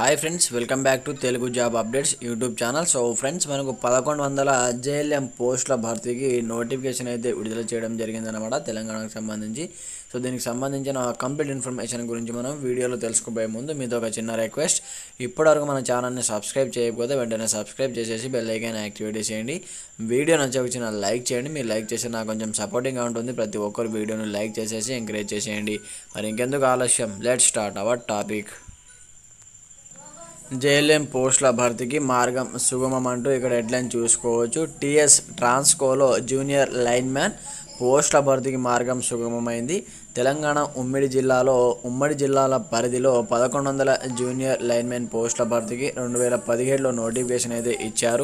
hi friends welcome back to Telugu job updates YouTube channel so friends మనకు పదకొండు వందల JLM పోస్టుల భర్తీకి నోటిఫికేషన్ అయితే విడుదల చేయడం జరిగిందనమాట తెలంగాణకు సంబంధించి సో దీనికి సంబంధించిన కంప్లీట్ ఇన్ఫర్మేషన్ గురించి మనం వీడియోలో తెలుసుకోబోయే ముందు మీతో ఒక చిన్న రిక్వెస్ట్ ఇప్పటివరకు మన ఛానల్ని సబ్స్క్రైబ్ చేయకపోతే వెంటనే సబ్స్క్రైబ్ చేసేసి బెల్ ఐకాన్ యాక్టివేట్ చేయండి వీడియో నచ్చక చిన్న లైక్ చేయండి మీరు లైక్ చేస్తే నాకు కొంచెం సపోర్టింగ్గా ఉంటుంది ప్రతి ఒక్కరు వీడియోని లైక్ చేసేసి ఎంకరేజ్ చేసేయండి మరి ఇంకెందుకు ఆలస్యం let start our topic JLM పోస్టుల భర్తీకి మార్గం సుగమం అంటూ ఇక్కడ హెడ్లైన్ చూసుకోవచ్చు టీఎస్ ట్రాన్స్కోలో జూనియర్ లైన్ మ్యాన్ పోస్టుల భర్తీకి మార్గం సుగమమైంది తెలంగాణ ఉమ్మడి జిల్లాలో ఉమ్మడి జిల్లాల పరిధిలో పదకొండు వందల జూనియర్ లైన్మెన్ పోస్టుల భర్తీకి రెండు వేల పదిహేడులో నోటిఫికేషన్ అయితే ఇచ్చారు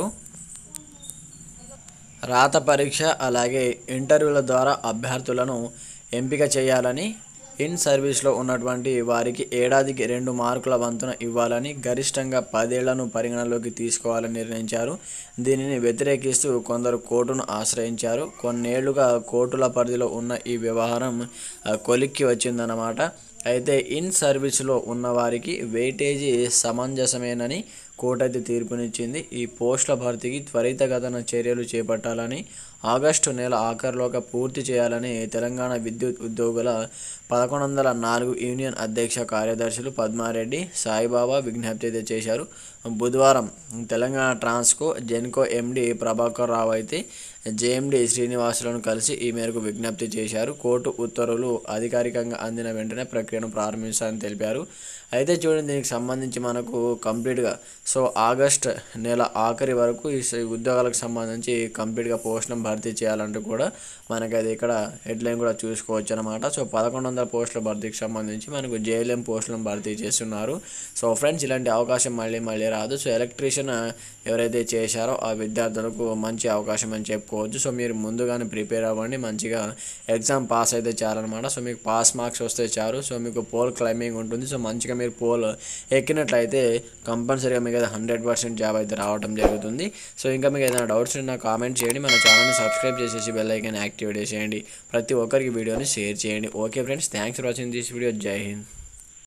రాత పరీక్ష అలాగే ఇంటర్వ్యూల ద్వారా అభ్యర్థులను ఎంపిక చేయాలని ఇన్ సర్వీస్లో ఉన్నటువంటి వారికి ఏడాదికి రెండు మార్కుల వంతున ఇవ్వాలని గరిష్టంగా పదేళ్లను పరిగణలోకి తీసుకోవాలని నిర్ణయించారు దీనిని వ్యతిరేకిస్తూ కొందరు కోర్టును ఆశ్రయించారు కొన్నేళ్లుగా కోర్టుల పరిధిలో ఉన్న ఈ వ్యవహారం ఆ, కొలిక్కి వచ్చిందన్నమాట అయితే ఇన్ సర్వీస్లో ఉన్న వారికి వెయిటేజీ సమంజసమేనని కోర్టు అయితే తీర్పునిచ్చింది ఈ పోస్టుల భర్తీకి త్వరితగతన చర్యలు చేపట్టాలని ఆగస్టు నెల ఆఖరులోగా పూర్తి చేయాలని తెలంగాణ విద్యుత్ ఉద్యోగుల పదకొండు వందల నాలుగు యూనియన్ అధ్యక్ష కార్యదర్శులు పద్మారెడ్డి సాయిబాబా విజ్ఞప్తి అయితే చేశారు బుధవారం తెలంగాణ ట్రాన్స్కో జెన్కో ఎండి ప్రభాకర్ రావు అయితే జేఎండి శ్రీనివాసులను కలిసి ఈ మేరకు విజ్ఞప్తి చేశారు కోర్టు ఉత్తర్వులు అధికారికంగా అందిన వెంటనే ప్రక్రియను ప్రారంభిస్తారని తెలిపారు అయితే చూడండి దీనికి సంబంధించి మనకు కంప్లీట్గా సో ఆగస్ట్ నెల ఆఖరి వరకు ఈ స- ఉద్యోగాలకు సంబంధించి కంప్లీట్గా పోస్టులను భర్తీ చేయాలంటూ కూడా మనకి అది ఇక్కడ హెడ్లైన్ కూడా చూసుకోవచ్చు అనమాట సో పదకొండు వందల పోస్టుల భర్తీకి సంబంధించి మనకు జేఎల్ఎం పోస్టులను భర్తీ చేస్తున్నారు సో ఫ్రెండ్స్ ఇలాంటి అవకాశం మళ్ళీ మళ్ళీ రాదు సో ఎలక్ట్రీషియన్ ఎవరైతే చేశారో ఆ విద్యార్థులకు మంచి అవకాశం అని చెప్పుకోవచ్చు సో మీరు ముందుగానే ప్రిపేర్ అవ్వండి మంచిగా ఎగ్జామ్ పాస్ అయితే చాలన్నమాట సో మీకు పాస్ మార్క్స్ వస్తే చాలు సో మీకు పోల్ క్లైంబింగ్ ఉంటుంది సో మంచిగా మీరు పోల్ ఎక్కినట్లయితే కంపల్సరీగా మీకు అయితే హండ్రెడ్ పర్సెంట్ జాబ్ అయితే రావడం జరుగుతుంది సో ఇంకా మీకు ఏదైనా డౌట్స్ ఉన్నా కామెంట్ చేయండి మన ఛానల్ని సబ్స్క్రైబ్ చేసేసి బెల్ ఐకాన్ యాక్టివేట్ చేసేయండి ప్రతి ఒక్కరికి వీడియోని షేర్ చేయండి okay friends thanks for watching this video జై హింద్